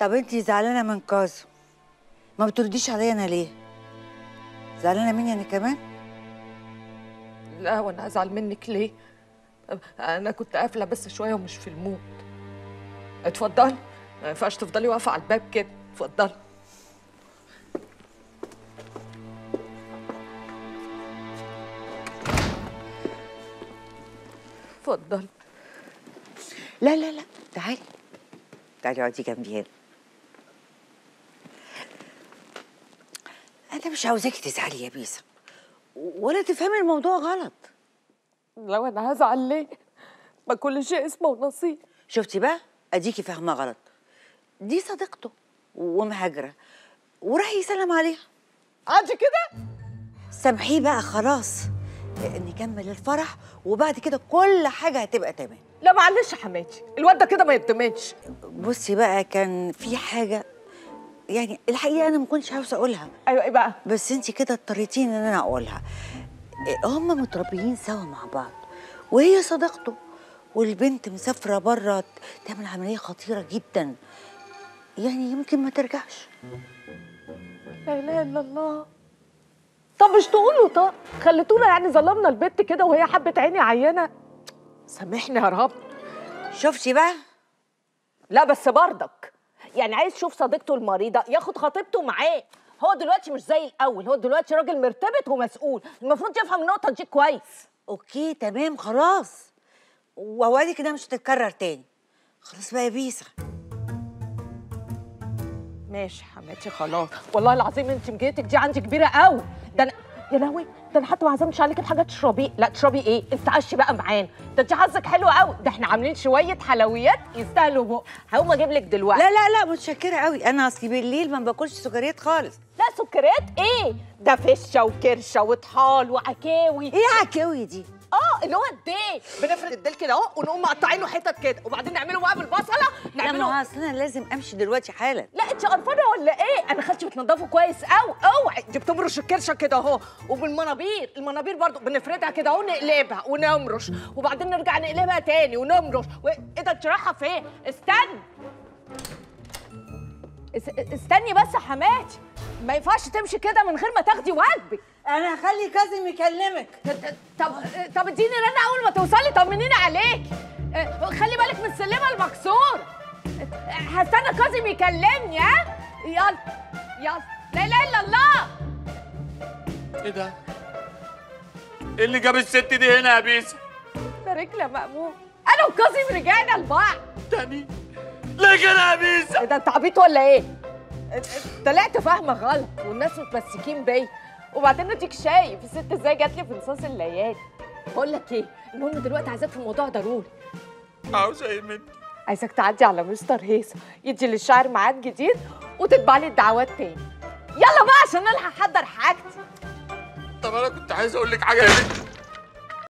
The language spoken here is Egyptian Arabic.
طب انتي زعلانه من كاظم ما بترديش عليا انا ليه زعلانه مني انا كمان لا وانا ازعل منك ليه انا كنت قافله بس شويه ومش في المود اتفضلي ما ينفعش تفضلي واقفه على الباب كده اتفضلي اتفضلي لا لا لا تعالي تعالي اقعدي جنبي هنا انا مش عاوزاكي تزعلي يا بيسا ولا تفهمي الموضوع غلط لو انا هزعل ليه ما كل شيء اسمه نصيب شفتي بقى اديكي فاهمه غلط دي صديقته ومهاجره وراح يسلم عليها عادي كده سامحيه بقى خلاص نكمل الفرح وبعد كده كل حاجه هتبقى تمام لا معلش يا حماتي الواد ده كده ما يتضمنش بصي بقى كان في حاجه يعني الحقيقه انا ما كنتش عاوزه اقولها ايوه ايه بقى بس انت كده اضطريتيني ان انا اقولها هم متربيين سوا مع بعض وهي صديقته والبنت مسافره بره تعمل عمليه خطيره جدا يعني يمكن ما ترجعش لا اله الا الله طب مش تقولوا طب خليتونا يعني ظلمنا البت كده وهي حبت عيني عينه سامحني يا رب شفتي بقى لا بس برضك يعني عايز تشوف صديقته المريضه ياخد خطيبته معاه هو دلوقتي مش زي الاول هو دلوقتي راجل مرتبط ومسؤول المفروض يفهم النقطه دي كويس اوكي تمام خلاص ووعدك كده مش هتتكرر تاني خلاص بقى يا بيسا ماشي حماتي خلاص والله العظيم انت مجيتك دي عندي كبيره قوي ده انا يا لهوي ده انا حتى ما عزمتش عليكي بحاجه تشربيه لا تشربي ايه استعشي بقى معانا ده انت حظك حلو قوي ده احنا عاملين شويه حلويات يستاهلوا بق هقوم اجيب لك دلوقتي لا لا لا متشكره قوي انا اصلي بالليل ما باكلش سكريات خالص لا سكريات ايه ده فشه وكرشه وطحال وعكاوي ايه عكاوي دي اه اللي هو الديل بنفرد الديل كده اهو ونقوم مقطعينه حتت كده وبعدين نعمله بقى بالبصله لا نعمله ما هو اصل انا لازم امشي دلوقتي حالا لا انت قرفانه ولا ايه انا خالتي بتنضفه كويس قوي اوعي دي بتمرش الكرشه كده اهو وبالمنابير المنابير برضو بنفردها كده اهو نقلبها ونمرش وبعدين نرجع نقلبها تاني ونمرش و... ايه ده انت رايحه فين استني اس- استني بس يا حماتي ما ينفعش تمشي كده من غير ما تاخدي واجبك انا هخلي كاظم يكلمك طب طب اديني رنه اول ما توصلي طمنيني عليك اه، خلي بالك من السلمه المكسور اه، هستنى كاظم يكلمني ها يلا يلا لا اله الا الله ايه ده؟ ايه اللي جاب الست دي هنا يا بيسا؟ ده رجله مأمون انا وكاظم رجعنا لبعض تاني ليه كده يا بيسا؟ ايه ده انت عبيط ولا ايه؟ طلعت فاهمه غلط والناس متمسكين بيا وبعدين اديك شايف الست ازاي جات لي في نصاص الليالي بقول لك ايه المهم دلوقتي عايزاك في الموضوع ضروري عاوزة ايه مني؟ عايزاك تعدي على مستر هيثم يدي للشاعر ميعاد جديد وتتبع لي الدعوات تاني يلا بقى عشان الحق احضر حاجتي طب انا كنت عايز اقول لك حاجة يا بنت